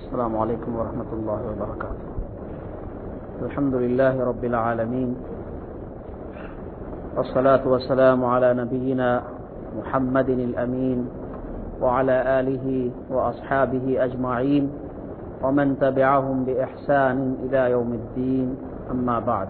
السلام عليكم ورحمة الله وبركاته الحمد لله رب العالمين والصلاة والسلام على نبينا محمد الأمين وعلى آله وأصحابه أجمعين ومن تبعهم بإحسان إلى يوم الدين أما بعد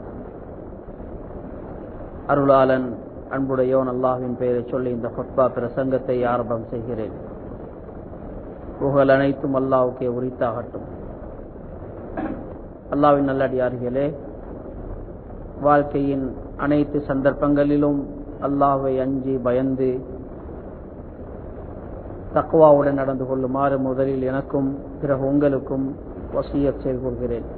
அருளாளன் அன்புடையோன் அல்லாஹ்வின் பெயரை சொல்லி இந்த ஃபட்பா பிரசங்கத்தை ஆரம்பம் செய்கிறேன் புகழ் அனைத்தும் அல்லாவுக்கே உரித்தாகட்டும் அல்லாவின் நல்லடியார்களே வாழ்க்கையின் அனைத்து சந்தர்ப்பங்களிலும் அல்லாவை அஞ்சி பயந்து தக்குவாவுடன் நடந்து கொள்ளுமாறு முதலில் எனக்கும் பிறகு உங்களுக்கும் வசியத் செய்து கொள்கிறேன்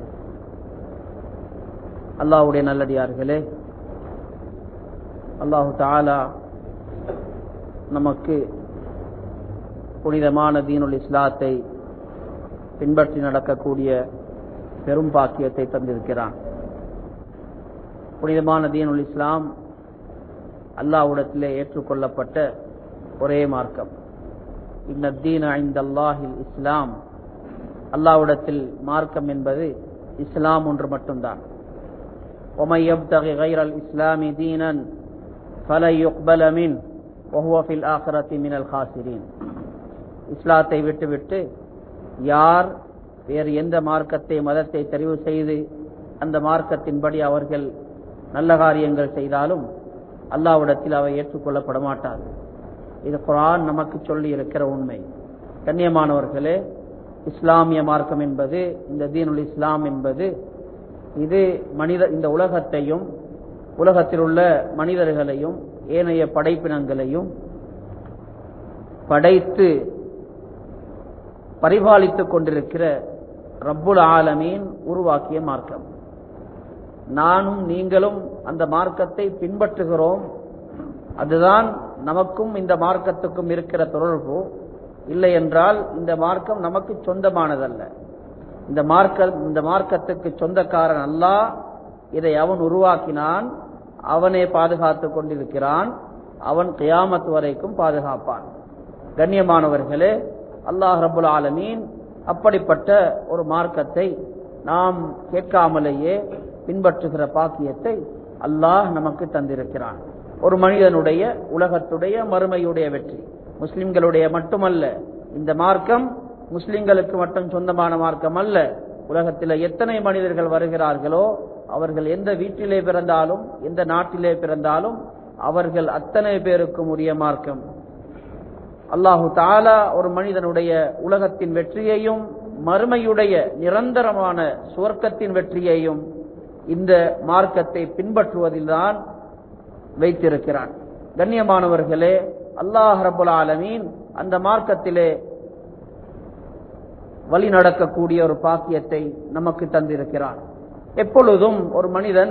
அல்லாவுடைய நல்லடியார்களே அல்லாஹு தாலா நமக்கு புனிதமான தீனுல் இஸ்லாத்தை பின்பற்றி நடக்கக்கூடிய பெரும் பாக்கியத்தை தந்திருக்கிறான் புனிதமான தீனுல் இஸ்லாம் அல்லாஹ்விடத்திலே ஏற்றுக்கொள்ளப்பட்ட ஒரே மார்க்கம் இந்த தீன ஐந்தல்லாஹில் இஸ்லாம் அல்லாஹ்விடத்தில் மார்க்கம் என்பது இஸ்லாம் ஒன்று மட்டும்தான் ومن يبتغي غير الإسلام دينا فلن يقبل منه وهو في الآخرة من الخاسرين இஸ்லாத்தை விட்டுவிட்டு யார் வேறு எந்த மார்க்கத்தை மதத்தை தெரிவு செய்து அந்த மார்க்கத்தின்படி அவர்கள் நல்ல காரியங்கள் செய்தாலும் அல்லாவிடத்தில் அவை ஏற்றுக்கொள்ளப்பட மாட்டாது இது குரான் நமக்கு சொல்லி இருக்கிற உண்மை கண்ணியமானவர்களே இஸ்லாமிய மார்க்கம் என்பது இந்த தீனுல் இஸ்லாம் என்பது இது மனித இந்த உலகத்தையும் உலகத்தில் உள்ள மனிதர்களையும் ஏனைய படைப்பினங்களையும் படைத்து பரிபாலித்துக் கொண்டிருக்கிற ரப்புல் ஆலமீன் உருவாக்கிய மார்க்கம் நானும் நீங்களும் அந்த மார்க்கத்தை பின்பற்றுகிறோம் அதுதான் நமக்கும் இந்த மார்க்கத்துக்கும் இருக்கிற தொடர்பு இல்லை என்றால் இந்த மார்க்கம் நமக்கு சொந்தமானதல்ல இந்த மார்க்க இந்த மார்க்கத்துக்கு சொந்தக்காரன் அல்லாஹ் இதை அவன் உருவாக்கினான் அவனே பாதுகாத்துக் கொண்டிருக்கிறான் அவன் கியாமத் வரைக்கும் பாதுகாப்பான் கண்ணியமானவர்களே அல்லாஹ் ரபுல் ஆலமீன் அப்படிப்பட்ட ஒரு மார்க்கத்தை நாம் கேட்காமலேயே பின்பற்றுகிற பாக்கியத்தை அல்லாஹ் நமக்கு தந்திருக்கிறான் ஒரு மனிதனுடைய உலகத்துடைய மறுமையுடைய வெற்றி முஸ்லிம்களுடைய மட்டுமல்ல இந்த மார்க்கம் முஸ்லிம்களுக்கு மட்டும் சொந்தமான மார்க்கம் அல்ல உலகத்தில் எத்தனை மனிதர்கள் வருகிறார்களோ அவர்கள் எந்த வீட்டிலே பிறந்தாலும் எந்த நாட்டிலே பிறந்தாலும் அவர்கள் அத்தனை பேருக்கும் உரிய மார்க்கம் அல்லாஹு தாலா ஒரு மனிதனுடைய உலகத்தின் வெற்றியையும் மறுமையுடைய நிரந்தரமான சுவர்க்கத்தின் வெற்றியையும் இந்த மார்க்கத்தை பின்பற்றுவதில்தான் வைத்திருக்கிறான் கண்ணியமானவர்களே அல்லாஹ் ரபுல் ஆலமீன் அந்த மார்க்கத்திலே வழி நடக்கக்கூடிய ஒரு பாக்கியத்தை நமக்கு தந்திருக்கிறான் எப்பொழுதும் ஒரு மனிதன்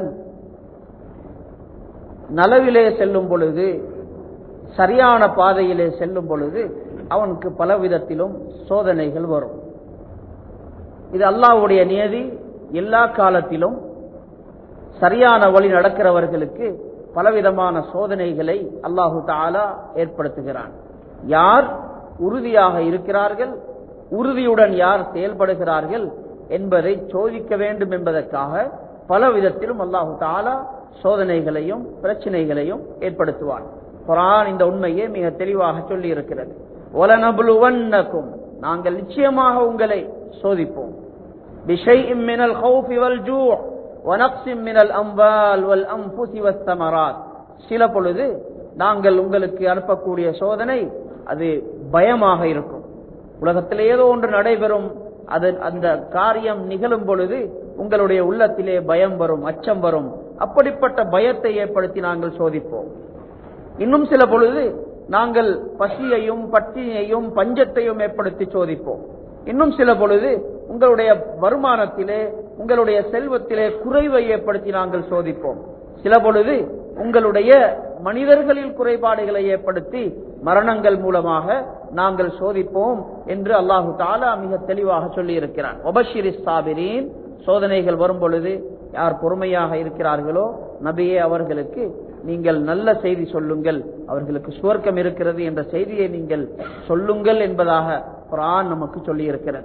நலவிலே செல்லும் பொழுது சரியான பாதையிலே செல்லும் பொழுது அவனுக்கு பல விதத்திலும் சோதனைகள் வரும் இது அல்லாவுடைய நியதி எல்லா காலத்திலும் சரியான வழி நடக்கிறவர்களுக்கு பலவிதமான சோதனைகளை அல்லாஹு தாலா ஏற்படுத்துகிறான் யார் உறுதியாக இருக்கிறார்கள் உறுதியுடன் யார் செயல்படுகிறார்கள் என்பதை சோதிக்க வேண்டும் என்பதற்காக பல விதத்திலும் அல்லாஹு தாலா சோதனைகளையும் பிரச்சனைகளையும் ஏற்படுத்துவான் குரான் இந்த உண்மையை மிக தெளிவாக சொல்லி இருக்கிறது ஒலனபுலுவன்னக்கும் நாங்கள் நிச்சயமாக உங்களை சோதிப்போம் بشيء من الخوف والجوع ونقص من الأموال والأنفس والثمرات சில பொழுது நாங்கள் உங்களுக்கு அனுப்பக்கூடிய சோதனை அது பயமாக இருக்கும் உலகத்தில் ஏதோ ஒன்று நடைபெறும் அது அந்த காரியம் நிகழும் பொழுது உங்களுடைய உள்ளத்திலே பயம் வரும் அச்சம் வரும் அப்படிப்பட்ட பயத்தை ஏற்படுத்தி நாங்கள் சோதிப்போம் இன்னும் சில பொழுது நாங்கள் பசியையும் பட்டினியையும் பஞ்சத்தையும் ஏற்படுத்தி சோதிப்போம் இன்னும் சில பொழுது உங்களுடைய வருமானத்திலே உங்களுடைய செல்வத்திலே குறைவை ஏற்படுத்தி நாங்கள் சோதிப்போம் சில பொழுது உங்களுடைய மனிதர்களில் குறைபாடுகளை ஏற்படுத்தி மரணங்கள் மூலமாக நாங்கள் சோதிப்போம் என்று அல்லாஹு தாலா மிக தெளிவாக சொல்லி இருக்கிறான் ஒபஷிரி சாபிரின் சோதனைகள் வரும் பொழுது யார் பொறுமையாக இருக்கிறார்களோ நபியே அவர்களுக்கு நீங்கள் நல்ல செய்தி சொல்லுங்கள் அவர்களுக்கு சுவர்க்கம் இருக்கிறது என்ற செய்தியை நீங்கள் சொல்லுங்கள் என்பதாக குரான் நமக்கு சொல்லி இருக்கிறது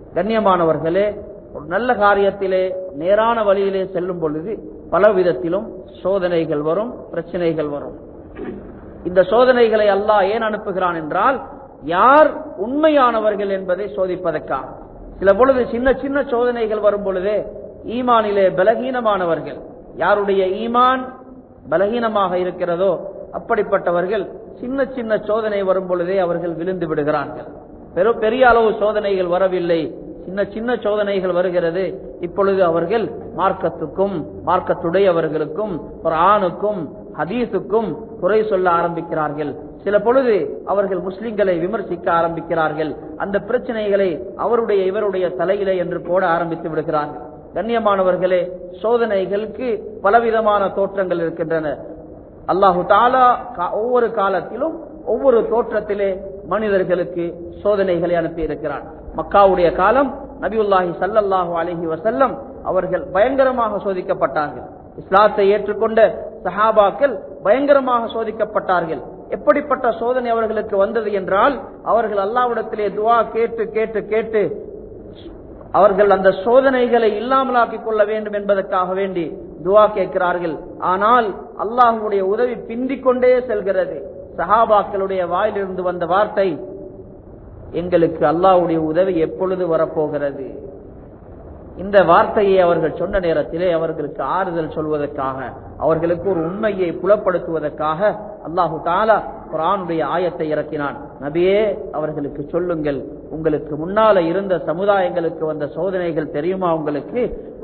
கண்ணியமானவர்களே ஒரு நல்ல காரியத்திலே நேரான வழியிலே செல்லும் பொழுது பல விதத்திலும் சோதனைகள் வரும் பிரச்சனைகள் வரும் இந்த சோதனைகளை அல்லாஹ் ஏன் அனுப்புகிறான் என்றால் யார் உண்மையானவர்கள் என்பதை சோதிப்பதற்காக சில பொழுது சின்ன சின்ன சோதனைகள் வரும் பொழுதே ஈமானிலே பலகீனமானவர்கள் யாருடைய ஈமான் பலகீனமாக இருக்கிறதோ அப்படிப்பட்டவர்கள் சின்ன சின்ன சோதனை வரும் பொழுதே அவர்கள் விழுந்து விடுகிறார்கள் பெரும் பெரிய அளவு சோதனைகள் வரவில்லை சின்ன சின்ன சோதனைகள் வருகிறது இப்பொழுது அவர்கள் மார்க்கத்துக்கும் மார்க்கத்துடையவர்களுக்கும் ஒரு ஆணுக்கும் ஹதீஸுக்கும் குறை சொல்ல ஆரம்பிக்கிறார்கள் சில பொழுது அவர்கள் முஸ்லிம்களை விமர்சிக்க ஆரம்பிக்கிறார்கள் அந்த பிரச்சனைகளை அவருடைய இவருடைய தலையிலே என்று போட ஆரம்பித்து விடுகிறார்கள் கண்ணியமானவர்களே சோதனைகளுக்கு பலவிதமான தோற்றங்கள் இருக்கின்றன அல்லாஹு தாலா ஒவ்வொரு காலத்திலும் ஒவ்வொரு தோற்றத்திலே மனிதர்களுக்கு சோதனைகளை அனுப்பி இருக்கிறான் மக்காவுடைய காலம் நபியுல்லாஹி சல்லல்லாஹு அலஹி வசல்லம் அவர்கள் பயங்கரமாக சோதிக்கப்பட்டார்கள் இஸ்லாத்தை ஏற்றுக்கொண்ட சஹாபாக்கள் பயங்கரமாக சோதிக்கப்பட்டார்கள் எப்படிப்பட்ட சோதனை அவர்களுக்கு வந்தது என்றால் அவர்கள் அல்லாவிடத்திலே துவா கேட்டு கேட்டு கேட்டு அவர்கள் அந்த சோதனைகளை இல்லாமலாக்கிக் கொள்ள வேண்டும் என்பதற்காக வேண்டி துவா கேட்கிறார்கள் ஆனால் அல்லாஹுடைய உதவி பிந்திக் கொண்டே செல்கிறது சஹாபாக்களுடைய வாயிலிருந்து வந்த வார்த்தை எங்களுக்கு அல்லாஹுடைய உதவி எப்பொழுது வரப்போகிறது இந்த வார்த்தையை அவர்கள் சொன்ன நேரத்திலே அவர்களுக்கு ஆறுதல் சொல்வதற்காக அவர்களுக்கு ஒரு உண்மையை புலப்படுத்துவதற்காக அல்லாஹு தாலா குரானுடைய ஆயத்தை இறக்கினான் நபியே அவர்களுக்கு சொல்லுங்கள் உங்களுக்கு முன்னால இருந்த சமுதாயங்களுக்கு வந்த சோதனைகள் தெரியுமா உங்களுக்கு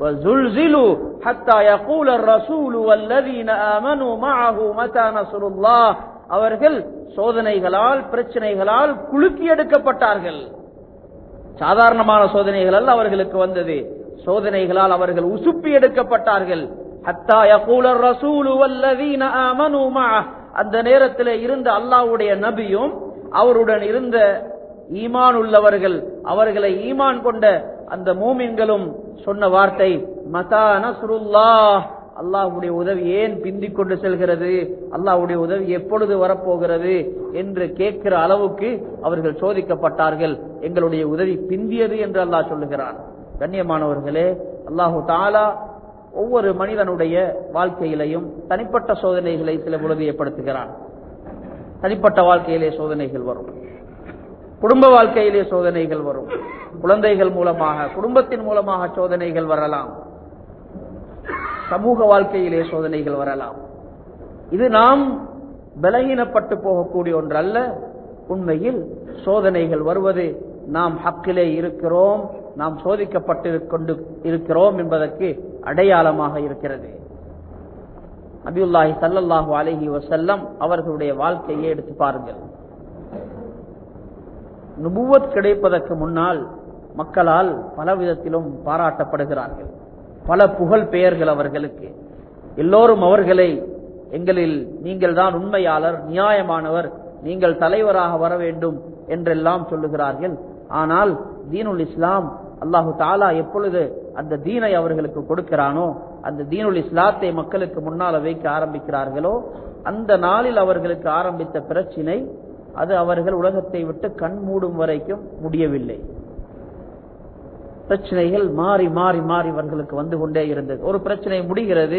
அவர்கள் சோதனைகளால் பிரச்சனைகளால் குலுக்கி எடுக்கப்பட்டார்கள் சாதாரணமான சோதனைகள் அல்ல அவர்களுக்கு வந்தது சோதனைகளால் அவர்கள் உசுப்பி எடுக்கப்பட்டார்கள் அந்த நேரத்தில் இருந்த அல்லாவுடைய நபியும் அவருடன் இருந்த ஈமான் உள்ளவர்கள் அவர்களை ஈமான் கொண்ட அந்த மூமின்களும் சொன்ன வார்த்தை மதா நசுருல்லா அல்லாஹுடைய உதவி ஏன் பிந்திக் கொண்டு செல்கிறது அல்லாஹுடைய உதவி எப்பொழுது வரப்போகிறது என்று கேட்கிற அளவுக்கு அவர்கள் சோதிக்கப்பட்டார்கள் எங்களுடைய உதவி பிந்தியது என்று அல்லாஹ் சொல்லுகிறான் கண்ணியமானவர்களே அல்லாஹு தாலா ஒவ்வொரு மனிதனுடைய வாழ்க்கையிலையும் தனிப்பட்ட சோதனைகளை சில பொழுது ஏற்படுத்துகிறான் தனிப்பட்ட வாழ்க்கையிலே சோதனைகள் வரும் குடும்ப வாழ்க்கையிலே சோதனைகள் வரும் குழந்தைகள் மூலமாக குடும்பத்தின் மூலமாக சோதனைகள் வரலாம் சமூக வாழ்க்கையிலே சோதனைகள் வரலாம் இது நாம் பலகீனப்பட்டு போகக்கூடிய ஒன்றல்ல உண்மையில் சோதனைகள் வருவது நாம் ஹக்கிலே இருக்கிறோம் நாம் சோதிக்கப்பட்டு கொண்டு இருக்கிறோம் என்பதற்கு அடையாளமாக இருக்கிறது அபியுல்லாஹி சல்லல்லாஹு அலஹி வசல்லம் அவர்களுடைய வாழ்க்கையை எடுத்து பாருங்கள் நுபுவத் கிடைப்பதற்கு முன்னால் மக்களால் பல விதத்திலும் பாராட்டப்படுகிறார்கள் பல புகழ் பெயர்கள் அவர்களுக்கு எல்லோரும் அவர்களை எங்களில் நீங்கள் தான் உண்மையாளர் நியாயமானவர் நீங்கள் தலைவராக வர வேண்டும் என்றெல்லாம் சொல்லுகிறார்கள் ஆனால் தீனுல் இஸ்லாம் அல்லாஹு தாலா எப்பொழுது அந்த தீனை அவர்களுக்கு கொடுக்கிறானோ அந்த தீனுல் இஸ்லாத்தை மக்களுக்கு முன்னால் வைக்க ஆரம்பிக்கிறார்களோ அந்த நாளில் அவர்களுக்கு ஆரம்பித்த பிரச்சினை அது அவர்கள் உலகத்தை விட்டு கண் மூடும் வரைக்கும் முடியவில்லை பிரச்சனைகள் மாறி மாறி மாறி அவர்களுக்கு வந்து கொண்டே இருந்தது ஒரு பிரச்சனை முடிகிறது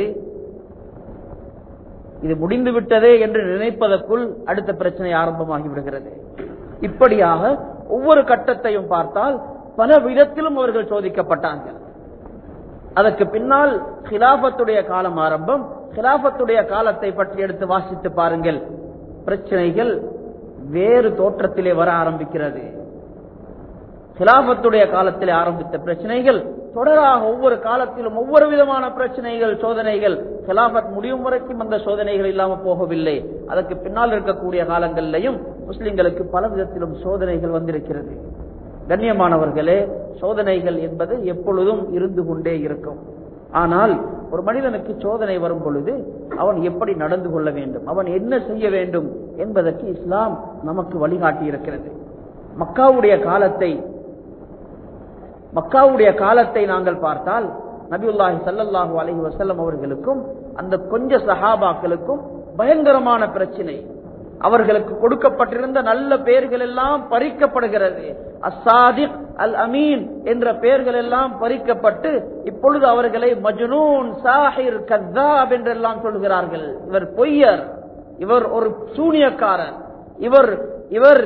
இது முடிந்து விட்டதே என்று நினைப்பதற்குள் அடுத்த பிரச்சனை ஆரம்பமாகி விடுகிறது இப்படியாக ஒவ்வொரு கட்டத்தையும் பார்த்தால் பல விதத்திலும் அவர்கள் சோதிக்கப்பட்டார்கள் அதற்கு பின்னால் ஹிலாபத்துடைய காலம் ஆரம்பம் ஹிலாபத்துடைய காலத்தை பற்றி எடுத்து வாசித்து பாருங்கள் பிரச்சனைகள் வேறு தோற்றத்திலே வர ஆரம்பிக்கிறது ஹிலாபத்துடைய காலத்திலே ஆரம்பித்த பிரச்சனைகள் தொடராக ஒவ்வொரு காலத்திலும் ஒவ்வொரு விதமான பிரச்சனைகள் சோதனைகள் ஹிலாபத் முடியும் வரைக்கும் அந்த சோதனைகள் இல்லாம போகவில்லை அதற்கு பின்னால் இருக்கக்கூடிய காலங்களிலையும் முஸ்லிம்களுக்கு பல விதத்திலும் சோதனைகள் வந்திருக்கிறது கண்ணியமானவர்களே சோதனைகள் என்பது எப்பொழுதும் இருந்து கொண்டே இருக்கும் ஆனால் ஒரு மனிதனுக்கு சோதனை வரும் பொழுது அவன் எப்படி நடந்து கொள்ள வேண்டும் அவன் என்ன செய்ய வேண்டும் என்பதற்கு இஸ்லாம் நமக்கு வழிகாட்டி இருக்கிறது மக்காவுடைய காலத்தை மக்காவுடைய காலத்தை நாங்கள் பார்த்தால் நபியுல்லாஹி சல்லல்லாஹு அலஹி வசல்லம் அவர்களுக்கும் அந்த கொஞ்ச சஹாபாக்களுக்கும் பயங்கரமான பிரச்சனை அவர்களுக்கு கொடுக்கப்பட்டிருந்த நல்ல பெயர்கள் எல்லாம் பறிக்கப்படுகிறது அசாதிக் அல் அமீன் என்ற பெயர்கள் எல்லாம் பறிக்கப்பட்டு இப்பொழுது அவர்களை மஜ்னூன் சாஹிர் கத்தாப் என்றெல்லாம் சொல்கிறார்கள் இவர் பொய்யர் இவர் ஒரு சூனியக்காரர் இவர் இவர்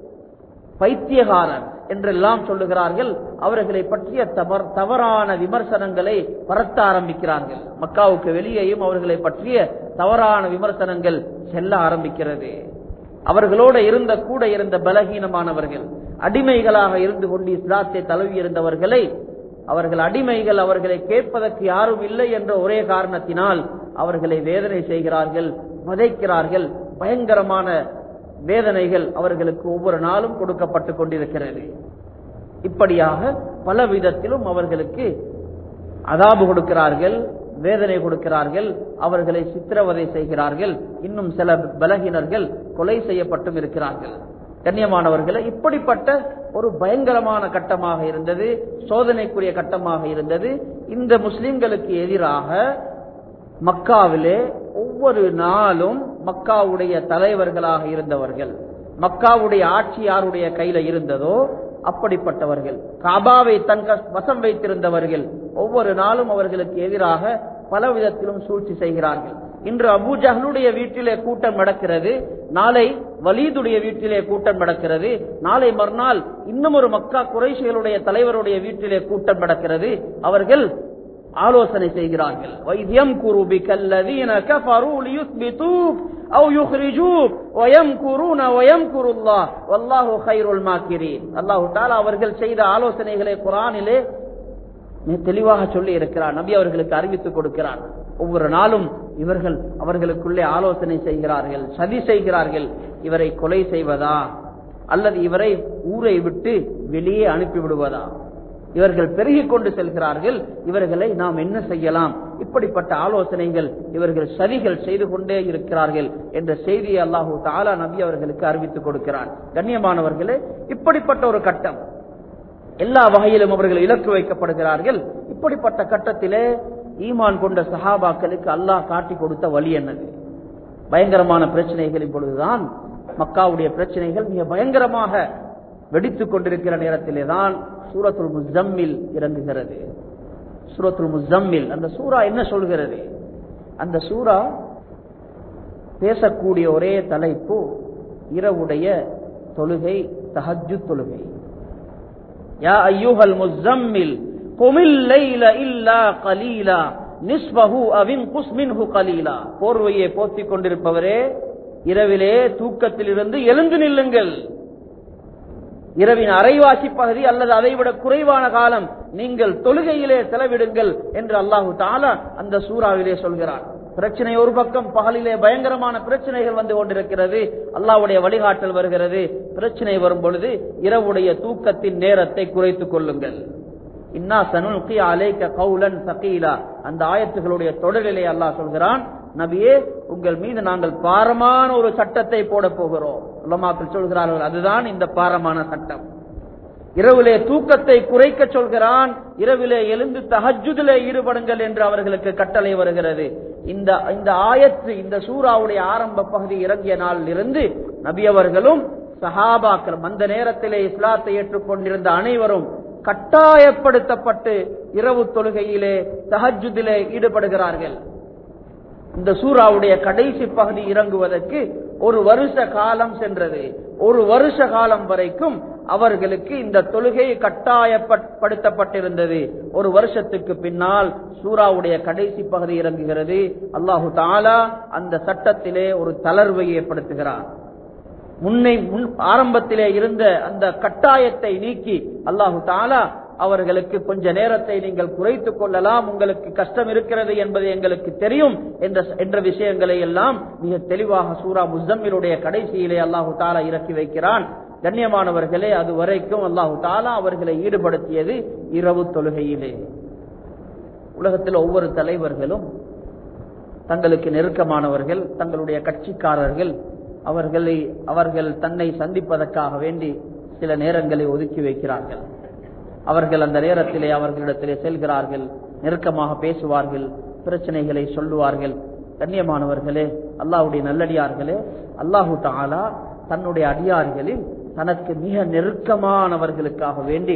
பைத்தியகாரன் என்றெல்லாம் சொல்லுகிறார்கள் அவர்களை பற்றிய தவறு தவறான விமர்சனங்களை பரத்த ஆரம்பிக்கிறார்கள் மக்காவுக்கு வெளியேயும் அவர்களை பற்றிய தவறான விமர்சனங்கள் செல்ல ஆரம்பிக்கிறது அவர்களோட இருந்த கூட இருந்த பலகீனமானவர்கள் அடிமைகளாக இருந்து கொண்டு இஸ்லாத்தை தழுவி இருந்தவர்களை அவர்கள் அடிமைகள் அவர்களை கேட்பதற்கு யாரும் இல்லை என்ற ஒரே காரணத்தினால் அவர்களை வேதனை செய்கிறார்கள் வதைக்கிறார்கள் பயங்கரமான வேதனைகள் அவர்களுக்கு ஒவ்வொரு நாளும் கொடுக்கப்பட்டு கொண்டிருக்கிறது இப்படியாக பல விதத்திலும் அவர்களுக்கு அதாபு கொடுக்கிறார்கள் வேதனை கொடுக்கிறார்கள் அவர்களை சித்திரவதை செய்கிறார்கள் இன்னும் சில பலகினர்கள் கொலை செய்யப்பட்டும் இருக்கிறார்கள் கண்ணியமானவர்களை இப்படிப்பட்ட ஒரு பயங்கரமான கட்டமாக இருந்தது சோதனைக்குரிய கட்டமாக இருந்தது இந்த முஸ்லிம்களுக்கு எதிராக மக்காவிலே ஒவ்வொரு நாளும் மக்காவுடைய தலைவர்களாக இருந்தவர்கள் மக்காவுடைய ஆட்சி யாருடைய கையில இருந்ததோ அப்படிப்பட்டவர்கள் காபாவை தன் வசம் வைத்திருந்தவர்கள் ஒவ்வொரு நாளும் அவர்களுக்கு எதிராக பல விதத்திலும் சூழ்ச்சி செய்கிறார்கள் இன்று அபூஜஹலுடைய வீட்டிலே கூட்டம் நடக்கிறது நாளை வலீதுடைய வீட்டிலே கூட்டம் நடக்கிறது நாளை மறுநாள் இன்னும் ஒரு மக்கா குறைசிகளுடைய தலைவருடைய வீட்டிலே கூட்டம் நடக்கிறது அவர்கள் ஆலோசனை செய்கிறார்கள் வைத்தியம் குருபி கல்லதீன கஃபரு லியுஸ்பிதூக் أو يخرجوك ويمكرون ويمكر الله والله خير الماكرين அல்லாஹ் தஆலா அவர்கள் செய்த ஆலோசனைகளை குர்ஆனிலே தெளிவாக சொல்லி இருக்கிறார் நபி அவர்களுக்கு அறிவித்துக் கொடுக்கிறார் ஒவ்வொரு நாளும் இவர்கள் அவர்களுக்குள்ளே ஆலோசனை செய்கிறார்கள் சதி செய்கிறார்கள் இவரை கொலை செய்வதா அல்லது இவரை ஊரை விட்டு வெளியே அனுப்பிவிடுவதா இவர்கள் பெருகிக் கொண்டு செல்கிறார்கள் இவர்களை நாம் என்ன செய்யலாம் இப்படிப்பட்ட ஆலோசனைகள் இவர்கள் சதிகள் செய்து கொண்டே இருக்கிறார்கள் என்ற செய்தியை அல்லாஹூ தாலா நபி அவர்களுக்கு அறிவித்துக் கொடுக்கிறார் கண்ணியமானவர்களே இப்படிப்பட்ட ஒரு கட்டம் எல்லா வகையிலும் அவர்கள் இலக்கு வைக்கப்படுகிறார்கள் இப்படிப்பட்ட கட்டத்திலே ஈமான் கொண்ட சஹாபாக்களுக்கு அல்லாஹ் காட்டி கொடுத்த வழி என்னது பயங்கரமான பிரச்சனைகள் இப்பொழுதுதான் மக்காவுடைய பிரச்சனைகள் மிக பயங்கரமாக வெடித்துக் கொண்டிருக்கிற நேரத்திலே தான் சூரத்துல் முசம்மில் இறங்குகிறது சூரத்துல் முசம்மில் அந்த சூரா என்ன சொல்கிறது அந்த சூரா பேசக்கூடிய ஒரே தலைப்பு இரவுடைய தொழுகை தஹஜு தொழுகை யா ஐயுஹல் முசம்மில் குமில் லைல இல்லா கலீலா நிஸ்பஹு அவின் குஸ்மின்ஹு கலீலா போர்வையை போத்திக் கொண்டிருப்பவரே இரவிலே தூக்கத்திலிருந்து எழுந்து நில்லுங்கள் இரவின் அரைவாசி பகுதி அல்லது அதைவிட குறைவான காலம் நீங்கள் தொழுகையிலே செலவிடுங்கள் என்று அல்லாஹு தாலா அந்த சூறாவிலே சொல்கிறார் பிரச்சனை ஒரு பக்கம் பகலிலே பயங்கரமான பிரச்சனைகள் வந்து கொண்டிருக்கிறது அல்லாவுடைய வழிகாட்டல் வருகிறது பிரச்சனை வரும் பொழுது இரவுடைய தூக்கத்தின் நேரத்தை குறைத்துக் கொள்ளுங்கள் இன்னா சனுல்கி அலைக்க கவுலன் சகீலா அந்த ஆயத்துகளுடைய தொடரிலே அல்லாஹ் சொல்கிறான் நபியே உங்கள் மீது நாங்கள் பாரமான ஒரு சட்டத்தை போட போகிறோம் உலமாக்கள் சொல்கிறார்கள் அதுதான் இந்த பாரமான சட்டம் இரவிலே தூக்கத்தை குறைக்க சொல்கிறான் இரவிலே எழுந்து தஹஜுதிலே ஈடுபடுங்கள் என்று அவர்களுக்கு கட்டளை வருகிறது இந்த இந்த ஆயத்து இந்த சூறாவுடைய ஆரம்ப பகுதி இறங்கிய நாளில் இருந்து நபி அவர்களும் சஹாபாக்கள் அந்த நேரத்திலே இஸ்லாத்தை ஏற்றுக்கொண்டிருந்த அனைவரும் கட்டாயப்படுத்தப்பட்டு இரவு தொழுகையிலே தஹஜுதிலே ஈடுபடுகிறார்கள் இந்த சூறாவுடைய கடைசி பகுதி இறங்குவதற்கு ஒரு வருஷ காலம் சென்றது ஒரு வருஷ காலம் வரைக்கும் அவர்களுக்கு இந்த தொழுகை கட்டாயப்படுத்தப்பட்டிருந்தது ஒரு வருஷத்துக்கு பின்னால் சூறாவுடைய கடைசி பகுதி இறங்குகிறது அல்லாஹு தாலா அந்த சட்டத்திலே ஒரு தளர்வை ஏற்படுத்துகிறார் முன்னை முன் ஆரம்பத்திலே இருந்த அந்த கட்டாயத்தை நீக்கி அல்லாஹு தாலா அவர்களுக்கு கொஞ்ச நேரத்தை நீங்கள் குறைத்துக் கொள்ளலாம் உங்களுக்கு கஷ்டம் இருக்கிறது என்பது எங்களுக்கு தெரியும் என்ற என்ற விஷயங்களை எல்லாம் மிக தெளிவாக சூரா முசம்மிலுடைய கடைசியிலே அல்லாஹு தாலா இறக்கி வைக்கிறான் கண்ணியமானவர்களே அது வரைக்கும் அல்லாஹு தாலா அவர்களை ஈடுபடுத்தியது இரவு தொழுகையிலே உலகத்தில் ஒவ்வொரு தலைவர்களும் தங்களுக்கு நெருக்கமானவர்கள் தங்களுடைய கட்சிக்காரர்கள் அவர்களை அவர்கள் தன்னை சந்திப்பதற்காக வேண்டி சில நேரங்களை ஒதுக்கி வைக்கிறார்கள் அவர்கள் அந்த நேரத்திலே அவர்களிடத்திலே செல்கிறார்கள் நெருக்கமாக பேசுவார்கள் பிரச்சனைகளை சொல்லுவார்கள் கண்ணியமானவர்களே அல்லாஹுடைய நல்லடியார்களே அல்லாஹு தாலா தன்னுடைய அடியார்களில் தனக்கு மிக நெருக்கமானவர்களுக்காக வேண்டி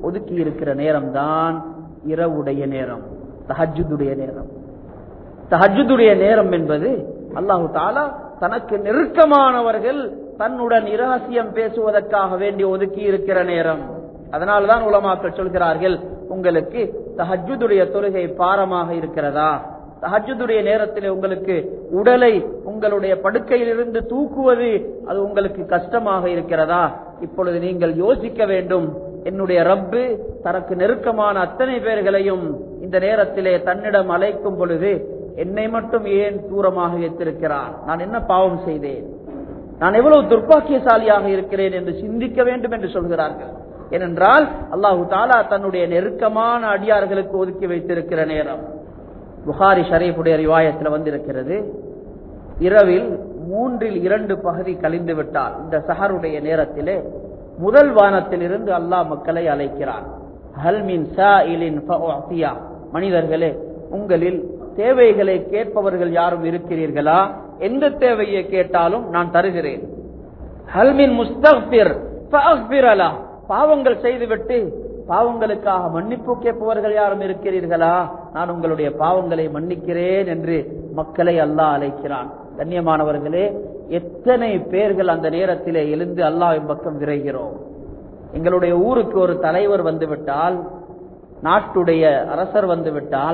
ஒதுக்கி இருக்கிற நேரம் தான் இரவுடைய நேரம் தஹஜுடைய நேரம் தஹஜுடைய நேரம் என்பது அல்லாஹு தாலா தனக்கு நெருக்கமானவர்கள் தன்னுடன் இரகசியம் பேசுவதற்காக வேண்டி ஒதுக்கி இருக்கிற நேரம் அதனால்தான் உலமாக்கள் சொல்கிறார்கள் உங்களுக்கு தஹஜுடைய தொழுகை பாரமாக இருக்கிறதா தஹஜுடைய நேரத்தில் உங்களுக்கு உடலை உங்களுடைய படுக்கையிலிருந்து தூக்குவது அது உங்களுக்கு கஷ்டமாக இருக்கிறதா இப்பொழுது நீங்கள் யோசிக்க வேண்டும் என்னுடைய ரப்பு தனக்கு நெருக்கமான அத்தனை பேர்களையும் இந்த நேரத்திலே தன்னிடம் அழைக்கும் பொழுது என்னை மட்டும் ஏன் தூரமாக வைத்திருக்கிறான் நான் என்ன பாவம் செய்தேன் நான் எவ்வளவு துர்ப்பாக்கியசாலியாக இருக்கிறேன் என்று சிந்திக்க வேண்டும் என்று சொல்கிறார்கள் ஏனென்றால் அல்லாஹு தாலா தன்னுடைய நெருக்கமான அடியார்களுக்கு ஒதுக்கி வைத்திருக்கிற நேரம் புகாரி ஷரீஃபுடைய ரிவாயத்தில் வந்திருக்கிறது இரவில் மூன்றில் இரண்டு பகுதி கழிந்து விட்டால் இந்த சஹருடைய நேரத்திலே முதல் வானத்தில் இருந்து அல்லாஹ் மக்களை அழைக்கிறான் ஹல்மின் மனிதர்களே உங்களில் தேவைகளை கேட்பவர்கள் யாரும் இருக்கிறீர்களா எந்த தேவையை கேட்டாலும் நான் தருகிறேன் ஹல்மின் முஸ்தக்பிர் பாவங்கள் செய்துவிட்டு பாவங்களுக்காக மன்னிப்பு கேட்பவர்கள் யாரும் இருக்கிறீர்களா நான் உங்களுடைய பாவங்களை மன்னிக்கிறேன் என்று மக்களை அல்லாஹ் அழைக்கிறான் கண்ணியமானவர்களே எத்தனை பேர்கள் அந்த நேரத்திலே எழுந்து அல்லாஹ் பக்கம் விரைகிறோம் எங்களுடைய ஊருக்கு ஒரு தலைவர் வந்துவிட்டால் நாட்டுடைய அரசர் வந்துவிட்டால்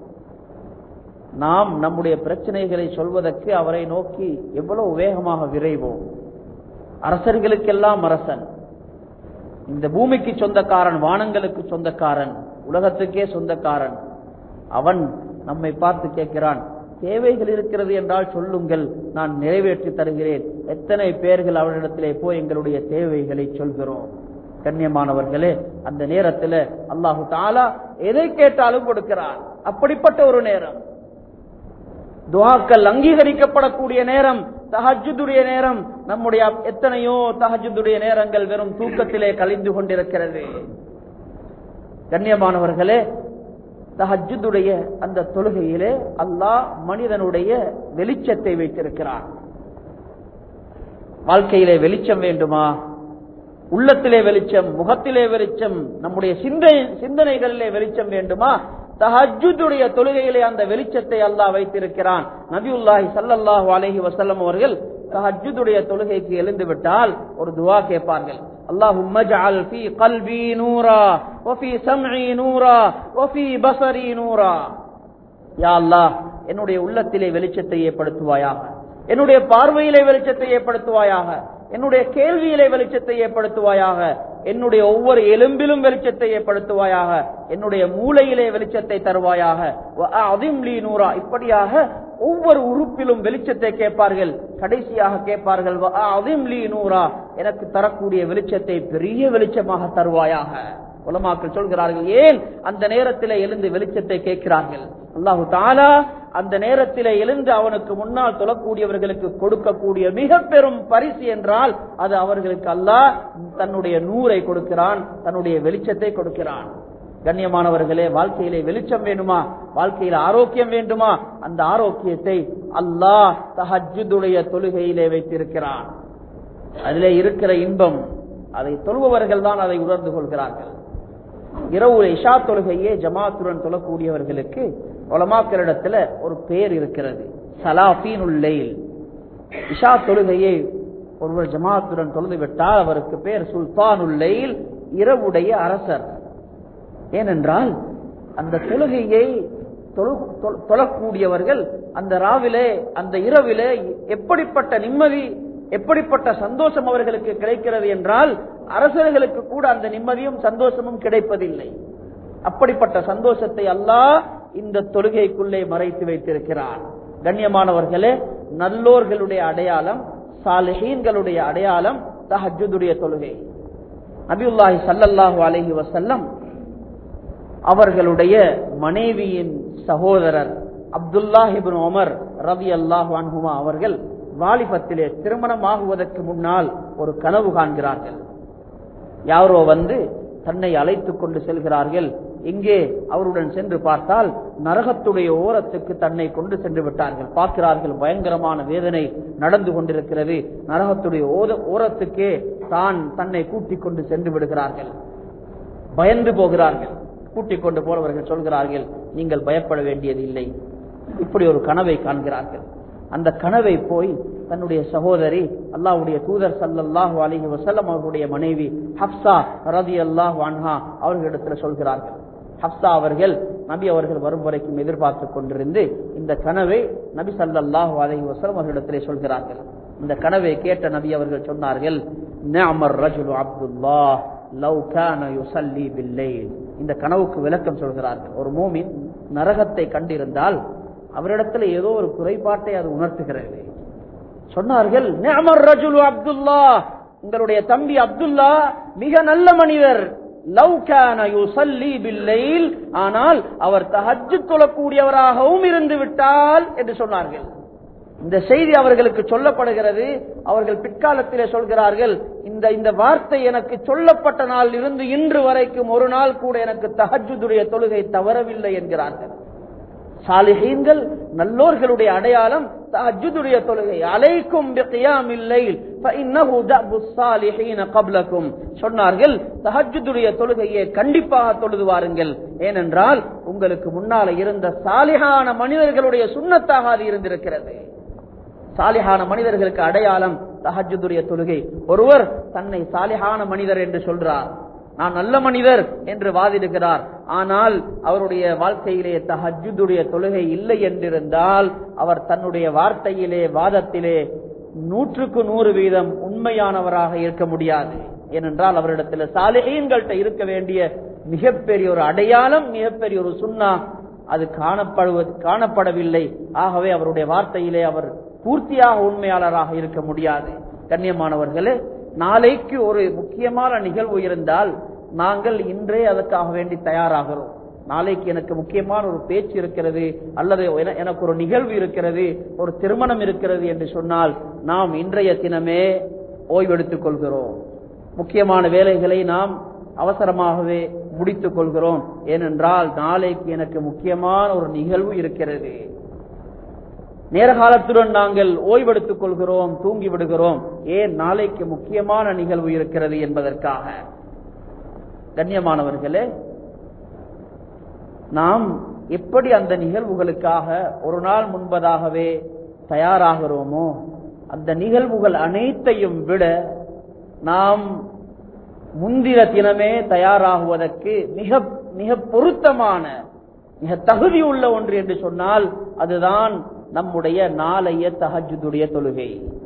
நாம் நம்முடைய பிரச்சனைகளை சொல்வதற்கு அவரை நோக்கி எவ்வளவு வேகமாக விரைவோம் அரசர்களுக்கெல்லாம் அரசன் இந்த பூமிக்கு சொந்தக்காரன் வானங்களுக்கு சொந்தக்காரன் உலகத்துக்கே சொந்தக்காரன் அவன் நம்மை பார்த்து கேட்கிறான் தேவைகள் இருக்கிறது என்றால் சொல்லுங்கள் நான் நிறைவேற்றி தருகிறேன் எத்தனை பேர்கள் அவரிடத்திலே போய் எங்களுடைய தேவைகளை சொல்கிறோம் கண்ணியமானவர்களே அந்த நேரத்தில் அல்லாஹு தாலா எதை கேட்டாலும் கொடுக்கிறான் அப்படிப்பட்ட ஒரு நேரம் துவாக்கள் அங்கீகரிக்கப்படக்கூடிய நேரம் தஹஜுடைய நேரம் நம்முடைய எத்தனையோ தஹஜுடைய நேரங்கள் வெறும் தூக்கத்திலே கழிந்து கொண்டிருக்கிறது கண்ணியமானவர்களே தஹஜுடைய அந்த தொழுகையிலே அல்லாஹ் மனிதனுடைய வெளிச்சத்தை வைத்திருக்கிறான் வாழ்க்கையிலே வெளிச்சம் வேண்டுமா உள்ளத்திலே வெளிச்சம் முகத்திலே வெளிச்சம் நம்முடைய சிந்தை சிந்தனைகளிலே வெளிச்சம் வேண்டுமா தஹஜுடைய தொழுகையிலே அந்த வெளிச்சத்தை அல்லாஹ் வைத்திருக்கிறான் நபியுல்லாஹி சல்லல்லாஹு அலைஹி வசல்லம் அவர்கள் தஹஜுடைய தொழுகைக்கு எழுந்து விட்டால் ஒரு துவா கேட்பார்கள் اللهم اجعل في قلبي نورا وفي سمعي نورا وفي بصري نورا யா அல்லாஹ் என்னுடைய உள்ளத்திலே வெளிச்சத்தை ஏற்படுத்துவாயாக என்னுடைய பார்வையிலே வெளிச்சத்தை ஏற்படுத்துவாயாக என்னுடைய கேள்வியிலே வெளிச்சத்தை ஏற்படுத்துவாயாக என்னுடைய ஒவ்வொரு எலும்பிலும் வெளிச்சத்தை ஏற்படுத்துவாயாக என்னுடைய மூளையிலே வெளிச்சத்தை தருவாயாக அதிம்லி நூறா இப்படியாக ஒவ்வொரு உறுப்பிலும் வெளிச்சத்தை கேட்பார்கள் கடைசியாக கேட்பார்கள் அதிம்லி நூறா எனக்கு தரக்கூடிய வெளிச்சத்தை பெரிய வெளிச்சமாக தருவாயாக உலமாக்கள் சொல்கிறார்கள் ஏன் அந்த நேரத்தில் எழுந்து வெளிச்சத்தை கேட்கிறார்கள் அல்லாஹு தாலா அந்த நேரத்தில் எழுந்து அவனுக்கு முன்னால் தொழக்கூடியவர்களுக்கு கொடுக்கக்கூடிய மிக பெரும் பரிசு என்றால் அது அவர்களுக்கு அல்லாஹ் தன்னுடைய நூரை கொடுக்கிறான் தன்னுடைய வெளிச்சத்தை கொடுக்கிறான் கண்ணியமானவர்களே வாழ்க்கையிலே வெளிச்சம் வேண்டுமா வாழ்க்கையில ஆரோக்கியம் வேண்டுமா அந்த ஆரோக்கியத்தை அல்லாஹ் தஹஜுடைய தொழுகையிலே வைத்திருக்கிறான் அதிலே இருக்கிற இன்பம் அதை தொழுபவர்கள் தான் அதை உணர்ந்து கொள்கிறார்கள் இரவு இஷா தொழுகையே ஜமாத்துடன் தொழக்கூடியவர்களுக்கு உலமாக்களிடத்துல ஒரு பேர் இருக்கிறது சலாஃபீன் உள்ளையில் இஷா தொழுகையை ஒருவர் ஜமாத்துடன் தொழுது விட்டால் அவருக்கு பேர் சுல்தான் உள்ளையில் இரவுடைய அரசர் ஏனென்றால் அந்த தொழுகையை தொழக்கூடியவர்கள் அந்த ராவிலே அந்த இரவிலே எப்படிப்பட்ட நிம்மதி எப்படிப்பட்ட சந்தோஷம் அவர்களுக்கு கிடைக்கிறது என்றால் அரசர்களுக்கு கூட அந்த நிம்மதியும் சந்தோஷமும் கிடைப்பதில்லை அப்படிப்பட்ட சந்தோஷத்தை அல்லாஹ் இந்த தொழுகைக்குள்ளே மறைத்து வைத்திருக்கிறார் கண்ணியமானவர்களே நல்லோர்களுடைய அடையாளம் சாலிஹீன்களுடைய அடையாளம் தஹஜுடைய தொழுகை நபியுல்லாஹி சல்லல்லாஹு அலஹி வசல்லம் அவர்களுடைய மனைவியின் சகோதரர் அப்துல்லாஹிபின் உமர் ரவி அல்லாஹு அன்ஹுமா அவர்கள் வாலிபத்திலே திருமணமாகுவதற்கு முன்னால் ஒரு கனவு காண்கிறார்கள் யாரோ வந்து தன்னை அழைத்துக் கொண்டு செல்கிறார்கள் இங்கே அவருடன் சென்று பார்த்தால் நரகத்துடைய ஓரத்துக்கு தன்னை கொண்டு சென்று விட்டார்கள் பார்க்கிறார்கள் பயங்கரமான வேதனை நடந்து கொண்டிருக்கிறது நரகத்துடைய ஓரத்துக்கே தான் தன்னை கூட்டிக் கொண்டு சென்று விடுகிறார்கள் பயந்து போகிறார்கள் கூட்டிக் கொண்டு போனவர்கள் சொல்கிறார்கள் நீங்கள் பயப்பட வேண்டியது இல்லை இப்படி ஒரு கனவை காண்கிறார்கள் அந்த கனவை போய் தன்னுடைய சகோதரி அல்லாஹ்வுடைய தூதர் ஸல்லல்லாஹு அலைஹி வஸல்லம் அவர்களுடைய மனைவி ஹப்சா ரலியல்லாஹு அன்ஹா அவர்களிடத்துல சொல்கிறார்கள் ஹப்சா அவர்கள் நபி அவர்கள் வரும் வரைக்கும் எதிர்பார்த்து கொண்டிருந்து இந்த கனவை நபி ஸல்லல்லாஹு அலைஹி வஸல்லம் அவர்களிடத்திலே சொல்கிறார்கள் இந்த கனவை கேட்ட நபி அவர்கள் சொன்னார்கள் நிஅமர் ரஜுலு அப்துல்லாஹ் லவ் கான யுஸல்லி பில்லைல் இந்த கனவுக்கு விளக்கம் சொல்கிறார்கள் ஒரு மூமின் நரகத்தை கண்டிருந்தால் அவரிடத்துல ஏதோ ஒரு குறைபாட்டை அது உணர்த்துகிறது சொன்னார்கள் நிஅமர் ரஜுலு அப்துல்லா உங்களுடைய தம்பி அப்துல்லா மிக நல்ல மனிதர் லவ் கான யுஸல்லி பில்லைல் ஆனால் அவர் தஹஜ்ஜுத் தொழக்கூடியவராகவும் இருந்து விட்டால் என்று சொன்னார்கள் இந்த செய்தி அவர்களுக்கு சொல்லப்படுகிறது அவர்கள் பிற்காலத்திலே சொல்கிறார்கள் இந்த இந்த வார்த்தை எனக்கு சொல்லப்பட்ட நாள் இருந்து இன்று வரைக்கும் ஒரு நாள் கூட எனக்கு தஹஜுடைய தொழுகை தவறவில்லை என்கிறார்கள் சாலிஹீன்கள் நல்லோர்களுடைய அடையாளம் தஹஜுடைய தொழுகை அலைக்கும் கப்லக்கும் சொன்னார்கள் தஹஜுடைய தொழுகையை கண்டிப்பாக தொழுது வாருங்கள் ஏனென்றால் உங்களுக்கு முன்னால இருந்த சாலிஹான மனிதர்களுடைய சுண்ணத்தாக அது இருந்திருக்கிறது சாலிஹான மனிதர்களுக்கு அடையாளம் தஹஜுடைய தொழுகை ஒருவர் தன்னை சாலிஹான மனிதர் என்று சொல்றார் நான் நல்ல மனிதர் என்று வாதிடுகிறார் ஆனால் அவருடைய வாழ்க்கையிலே தஹஜுடைய தொழுகை இல்லை என்றிருந்தால் அவர் தன்னுடைய வார்த்தையிலே வாதத்திலே நூற்றுக்கு நூறு வீதம் உண்மையானவராக இருக்க முடியாது ஏனென்றால் அவரிடத்தில் சாலிகையன்கள்ட்ட இருக்க வேண்டிய மிகப்பெரிய ஒரு அடையாளம் மிகப்பெரிய ஒரு சுண்ணா அது காணப்படுவது காணப்படவில்லை ஆகவே அவருடைய வார்த்தையிலே அவர் பூர்த்தியாக உண்மையாளராக இருக்க முடியாது கண்ணியமானவர்களே நாளைக்கு ஒரு முக்கியமான நிகழ்வு இருந்தால் நாங்கள் இன்றே அதற்காக வேண்டி தயாராகிறோம் நாளைக்கு எனக்கு முக்கியமான ஒரு பேச்சு இருக்கிறது அல்லது என- எனக்கு ஒரு நிகழ்வு இருக்கிறது ஒரு திருமணம் இருக்கிறது என்று சொன்னால் நாம் இன்றைய தினமே ஓய்வெடுத்துக் கொள்கிறோம் முக்கியமான வேலைகளை நாம் அவசரமாகவே முடித்துக் கொள்கிறோம் ஏனென்றால் நாளைக்கு எனக்கு முக்கியமான ஒரு நிகழ்வு இருக்கிறது நேர காலத்துடன் நாங்கள் ஓய்வெடுத்துக் கொள்கிறோம் தூங்கி விடுகிறோம் ஏன் நாளைக்கு முக்கியமான நிகழ்வு இருக்கிறது என்பதற்காக கண்ணியமானவர்களே நாம் எப்படி அந்த நிகழ்வுகளுக்காக ஒரு நாள் முன்பதாகவே தயாராகிறோமோ அந்த நிகழ்வுகள் அனைத்தையும் விட நாம் முந்திர தினமே தயாராகுவதற்கு மிக மிக பொருத்தமான மிக தகுதி உள்ள ஒன்று என்று சொன்னால் அதுதான் நம்முடைய நாளைய தஹஜுடைய தொழுகை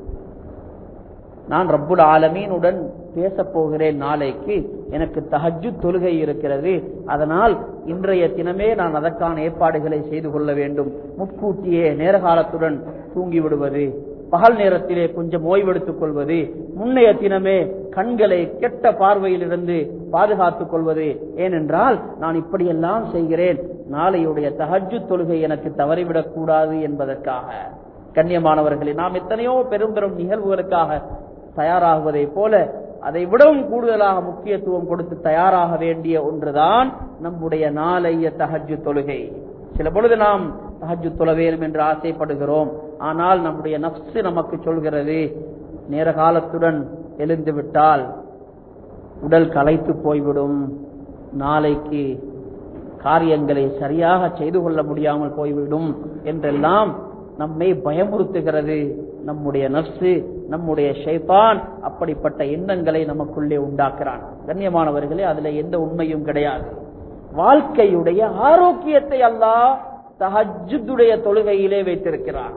நான் ரப்புல் ஆலமீனுடன் பேசப் போகிறேன் நாளைக்கு எனக்கு தஹஜ்ஜு தொழுகை இருக்கிறது அதனால் இன்றைய தினமே நான் அதற்கான ஏற்பாடுகளை செய்து கொள்ள வேண்டும் முன்கூட்டியே நேரகாலத்துடன் தூங்கி விடுவது பகல் நேரத்திலே கொஞ்சம் ஓய்வெடுத்துக் கொள்வது முன்னைய தினமே கண்களை கெட்ட பார்வையிலிருந்து பாதுகாத்துக் கொள்வது ஏனென்றால் நான் இப்படியெல்லாம் செய்கிறேன் நாளையுடைய தஹஜ்ஜு தொழுகை எனக்கு தவறிவிடக் கூடாது என்பதற்காக கண்ணியமானவர்களே நாம் எத்தனையோ பெரும் பெரும் நிகழ்வுகளுக்காக தயாராகுவதைப் போல அதை விடவும் கூடுதலாக முக்கியத்துவம் கொடுத்து தயாராக வேண்டிய ஒன்றுதான் நம்முடைய நாளைய தஹஜ்ஜு தொழுகை சில பொழுது நாம் தஹஜ்ஜு தொழ வேண்டும் என்று ஆசைப்படுகிறோம் ஆனால் நம்முடைய நப்சு நமக்கு சொல்கிறது நேர காலத்துடன் எழுந்து விட்டால் உடல் களைத்து போய்விடும் நாளைக்கு காரியங்களை சரியாக செய்து கொள்ள முடியாமல் போய்விடும் என்றெல்லாம் நம்மை பயமுறுத்துகிறது நம்முடைய நர்சு நம்முடைய ஷைத்தான் அப்படிப்பட்ட எண்ணங்களை நமக்குள்ளே உண்டாக்குறான் கண்ணியமானவர்களே அதுல எந்த உண்மையும் கிடையாது வாழ்க்கையுடைய ஆரோக்கியத்தை அல்லாஹ் தஹஜுடைய தொழுகையிலே வைத்திருக்கிறான்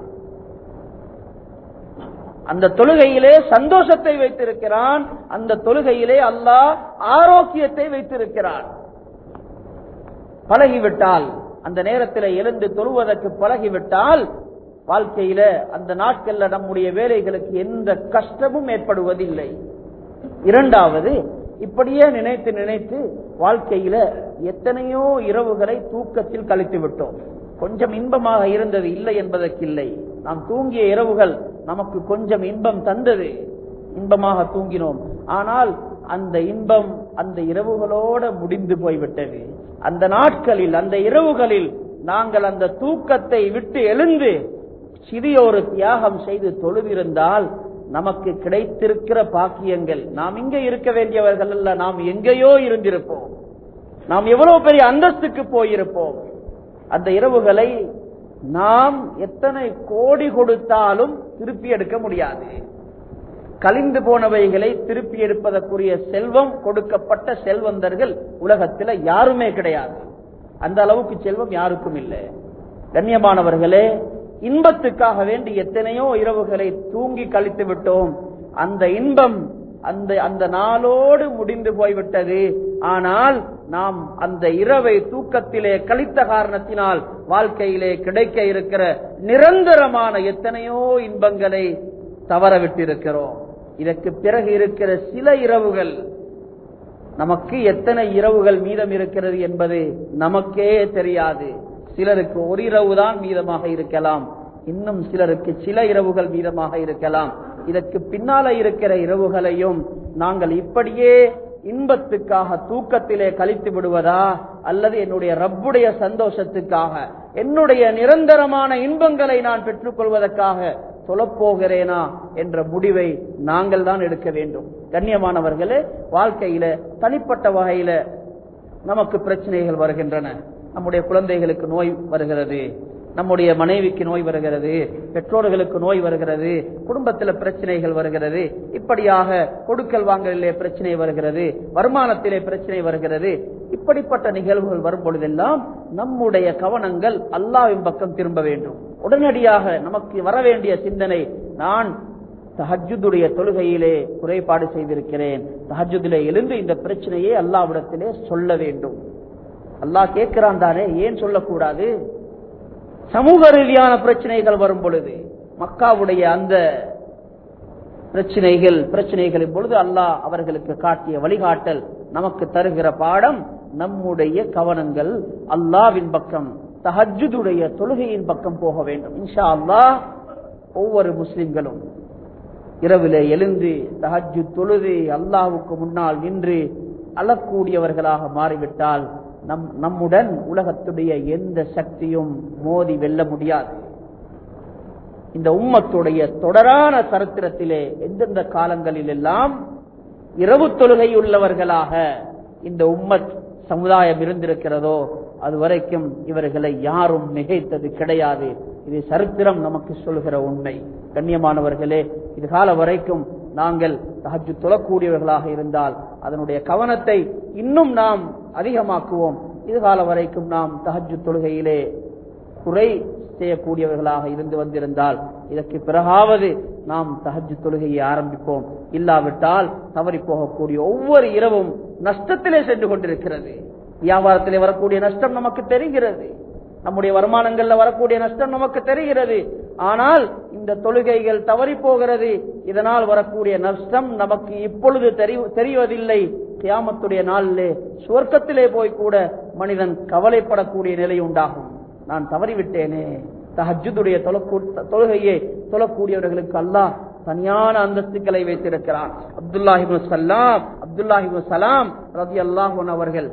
அந்த தொழுகையிலே சந்தோஷத்தை வைத்திருக்கிறான் அந்த தொழுகையிலே அல்லாஹ் ஆரோக்கியத்தை வைத்திருக்கிறான் பழகிவிட்டால் அந்த நேரத்தில் எழுந்து தொழுவதற்கு பழகிவிட்டால் வாழ்க்கையில அந்த நாட்கள்ல நம்முடைய வேலைகளுக்கு எந்த கஷ்டமும் ஏற்படுவதில்லை இரண்டாவது இப்படியே நினைத்து நினைத்து வாழ்க்கையில எத்தனையோ இரவுகளை தூக்கத்தில் கழித்து விட்டோம் கொஞ்சம் இன்பமாக இருந்தது இல்லை என்பதற்கில்லை நாம் தூங்கிய இரவுகள் நமக்கு கொஞ்சம் இன்பம் தந்தது இன்பமாக தூங்கினோம் ஆனால் அந்த இன்பம் அந்த இரவுகளோட முடிந்து போய்விட்டது அந்த நாட்களில் அந்த இரவுகளில் நாங்கள் அந்த தூக்கத்தை விட்டு எழுந்து சிறிய ஒரு தியாகம் செய்து தொழுதிருந்தால் நமக்கு கிடைத்திருக்கிற பாக்கியங்கள் நாம் இங்கே இருக்க வேண்டியவர்கள் அல்ல நாம் எங்கேயோ இருந்திருப்போம் நாம் எவ்வளவு பெரிய அந்தஸ்துக்கு போயிருப்போம் அந்த இரவுகளை நாம் எத்தனை கோடி கொடுத்தாலும் திருப்பி எடுக்க முடியாது கலிந்து போனவைகளை திருப்பி எடுப்பதற்குரிய செல்வம் கொடுக்கப்பட்ட செல்வந்தர்கள் உலகத்தில் யாருமே கிடையாது அந்த அளவுக்கு செல்வம் யாருக்கும் இல்லை கண்ணியமானவர்களே இன்பத்துக்காக வேண்டி எத்தனையோ இரவுகளை தூங்கி கழித்து விட்டோம் அந்த இன்பம் அந்த அந்த நாளோடு முடிந்து போய்விட்டது ஆனால் நாம் அந்த இரவை தூக்கத்திலே கழித்த காரணத்தினால் வாழ்க்கையிலே கிடைக்க இருக்கிற நிரந்தரமான எத்தனையோ இன்பங்களை தவற விட்டிருக்கிறோம் இதற்கு பிறகு இருக்கிற சில இரவுகள் நமக்கு எத்தனை இரவுகள் மீதம் இருக்கிறது என்பது நமக்கே தெரியாது சிலருக்கு ஒரு இரவு தான் மீதமாக இருக்கலாம் இன்னும் சிலருக்கு சில இரவுகள் மீதமாக இருக்கலாம் இதற்கு பின்னால இருக்கிற இரவுகளையும் நாங்கள் இப்படியே இன்பத்துக்காக தூக்கத்திலே கழித்து விடுவதா அல்லது என்னுடைய ரப்புடைய சந்தோஷத்துக்காக என்னுடைய நிரந்தரமான இன்பங்களை நான் பெற்றுக் கொள்வதற்காக சொல்லப்போகிறேனா என்ற முடிவை நாங்கள் தான் எடுக்க வேண்டும் கண்ணியமானவர்களே வாழ்க்கையில தனிப்பட்ட வகையில நமக்கு பிரச்சனைகள் வருகின்றன நம்முடைய குழந்தைகளுக்கு நோய் வருகிறது நம்முடைய மனைவிக்கு நோய் வருகிறது பெற்றோர்களுக்கு நோய் வருகிறது குடும்பத்தில் பிரச்சனைகள் வருகிறது இப்படியாக கொடுக்கல் வாங்கலிலே பிரச்சனை வருகிறது வருமானத்திலே பிரச்சனை வருகிறது இப்படிப்பட்ட நிகழ்வுகள் வரும் பொழுதெல்லாம் நம்முடைய கவனங்கள் அல்லாவின் பக்கம் திரும்ப வேண்டும் உடனடியாக நமக்கு வர வேண்டிய சிந்தனை நான் தஹஜுடைய தொழுகையிலே குறைபாடு செய்திருக்கிறேன் தஹஜுதிலே எழுந்து இந்த பிரச்சனையை அல்லாவிடத்திலே சொல்ல வேண்டும் அல்லாஹ் கேட்கிறான் தானே ஏன் சொல்லக்கூடாது சமூக ரீதியான பிரச்சனைகள் வரும் பொழுது மக்காவுடைய அந்த பிரச்சனைகள் பிரச்சனைகளின் பொழுது அல்லாஹ் அவர்களுக்கு காட்டிய வழிகாட்டல் நமக்கு தருகிற பாடம் நம்முடைய கவனங்கள் அல்லாவின் பக்கம் தஹஜுடைய தொழுகையின் பக்கம் போக வேண்டும் இன்ஷா அல்லாஹ் ஒவ்வொரு முஸ்லிம்களும் இரவிலே எழுந்து தஹஜு தொழுது அல்லாஹுக்கு முன்னால் நின்று அழக்கூடியவர்களாக மாறிவிட்டால் நம் நம்முடன் உலகத்துடைய எந்த சக்தியும் மோதி வெல்ல முடியாது இந்த உம்மத்துடைய தொடரான சரித்திரத்திலே எந்தெந்த காலங்களில் எல்லாம் இரவு தொழுகை உள்ளவர்களாக இந்த உம்மத் சமுதாயம் இருந்திருக்கிறதோ அது வரைக்கும் இவர்களை யாரும் மிகைத்தது கிடையாது இது சரித்திரம் நமக்கு சொல்கிற உண்மை கண்ணியமானவர்களே இது கால வரைக்கும் நாங்கள் தஹஜு தொழக்கூடியவர்களாக இருந்தால் அதனுடைய கவனத்தை இன்னும் நாம் அதிகமாக்குவோம் இதுகால வரைக்கும் நாம் தஹஜு தொழுகையிலே குறை செய்யக்கூடியவர்களாக இருந்து வந்திருந்தால் இதற்கு பிறகாவது நாம் தஹஜு தொழுகையை ஆரம்பிப்போம் இல்லாவிட்டால் தவறி போகக்கூடிய ஒவ்வொரு இரவும் நஷ்டத்திலே சென்று கொண்டிருக்கிறது வியாபாரத்திலே வரக்கூடிய நஷ்டம் நமக்கு தெரிகிறது நம்முடைய வருமானங்கள்ல வரக்கூடிய நஷ்டம் நமக்கு தெரிகிறது ஆனால் இந்த தொழுகைகள் தவறி போகிறது இதனால் வரக்கூடிய நஷ்டம் நமக்கு இப்பொழுது தெரிவதில்லை கியாமத்துடைய நாளிலே சுவர்க்கத்திலே போய் கூட மனிதன் கவலைப்படக்கூடிய நிலை உண்டாகும் நான் தவறிவிட்டேனே தஹஜுடைய தொழுகையை தொழக்கூடியவர்களுக்கு அல்லாஹ் தனியான அந்தஸ்துக்களை வைத்திருக்கிறான் அப்துல்லாஹிபு சலாம் அப்துல்லாஹிபு சலாம் ரதி அல்லாஹன் அவர்கள்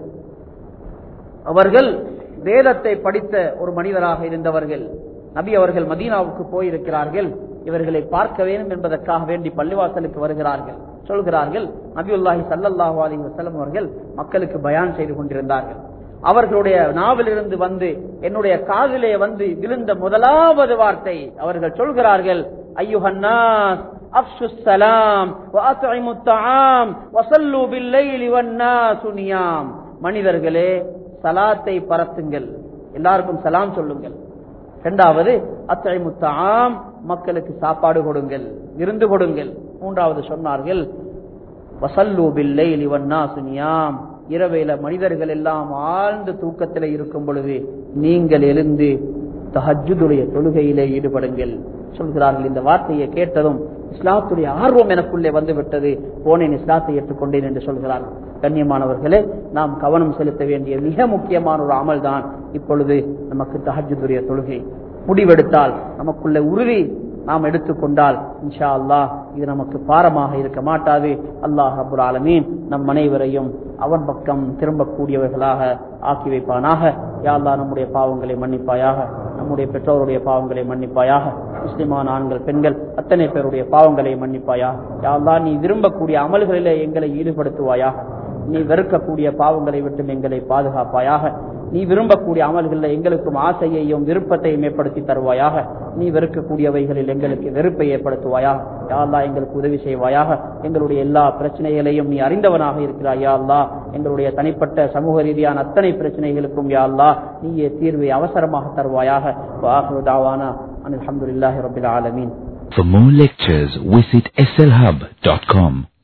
அவர்கள் வேதத்தை படித்த ஒரு மனிதராக இருந்தவர்கள் நபி அவர்கள் மதீனாவுக்கு போயிருக்கிறார்கள் இவர்களை பார்க்க வேண்டும் என்பதற்காக வேண்டி பள்ளிவாசலுக்கு வருகிறார்கள் சொல்கிறார்கள் நபியுல்லாஹி சல்லல்லாஹு அலி வசலம் அவர்கள் மக்களுக்கு பயான் செய்து கொண்டிருந்தார்கள் அவர்களுடைய நாவிலிருந்து வந்து என்னுடைய காதிலே வந்து விழுந்த முதலாவது வார்த்தை அவர்கள் சொல்கிறார்கள் ஐயுஹன்னாஸ் அப்சு சலாம் وأطعموا الطعام وصلوا بالليل والناس نيام மனிதர்களே சலாத்தை பரத்துங்கள் எல்லாருக்கும் சலாம் சொல்லுங்கள் இரண்டாவது அத்தனை முத்தாம் மக்களுக்கு சாப்பாடு கொடுங்கள் விருந்து கொடுங்கள் மூன்றாவது சொன்னார்கள் வசல்லூபில்லை லிவன்னா சுனியாம் இரவையில மனிதர்கள் எல்லாம் ஆழ்ந்த தூக்கத்தில் இருக்கும் பொழுது நீங்கள் எழுந்து தஹஜுடைய தொழுகையிலே ஈடுபடுங்கள் சொல்கிறார்கள் இந்த வார்த்தையை கேட்டதும் இஸ்லாத்துடைய ஆர்வம் எனக்குள்ளே வந்து விட்டது போனேன் இஸ்லாத்தை ஏற்றுக்கொண்டேன் என்று சொல்கிறார்கள் கண்ணியமானவர்களே நாம் கவனம் செலுத்த வேண்டிய மிக முக்கியமான ஒரு அமல் தான் இப்பொழுது நமக்கு தஹஜுடைய தொழுகை முடிவெடுத்தால் நமக்குள்ள உறுதி நாம் எடுத்துக்கொண்டால் இன்ஷா அல்லாஹ் இது நமக்கு பாரமாக இருக்க மாட்டாது அல்லாஹ் அபுல் ஆலமீன் நம் அனைவரையும் அவன் பக்கம் திரும்பக்கூடியவர்களாக ஆக்கி வைப்பானாக யாழ்லா நம்முடைய பாவங்களை மன்னிப்பாயாக நம்முடைய பெற்றோருடைய பாவங்களை மன்னிப்பாயாக முஸ்லிமான ஆண்கள் பெண்கள் அத்தனை பேருடைய பாவங்களை மன்னிப்பாயாக யாழ்லா நீ விரும்பக்கூடிய அமல்களிலே எங்களை ஈடுபடுத்துவாயாக நீ வெறுக்கக்கூடிய பாவங்களை விட்டும் எங்களை பாதுகாப்பாயாக நீ விரும்பக்கூடிய அமல்களில் எங்களுக்கும் ஆசையையும் விருப்பத்தையும் ஏற்படுத்தி தருவாயாக நீ வெறுக்கக்கூடியவைகளில் எங்களுக்கு வெறுப்பை ஏற்படுத்துவாயாக யா அல்லா எங்களுக்கு உதவி செய்வாயாக எங்களுடைய எல்லா பிரச்சனைகளையும் நீ அறிந்தவனாக இருக்கிறாய் யா அல்லா எங்களுடைய தனிப்பட்ட சமூக ரீதியான அத்தனை பிரச்சனைகளுக்கும் யா அல்லா நீயே தீர்வை அவசரமாக தருவாயாக வாஹு தாவானா அல்ஹம்துலில்லாஹி ரபில் ஆலமீன் For more lectures, visit slhub.com.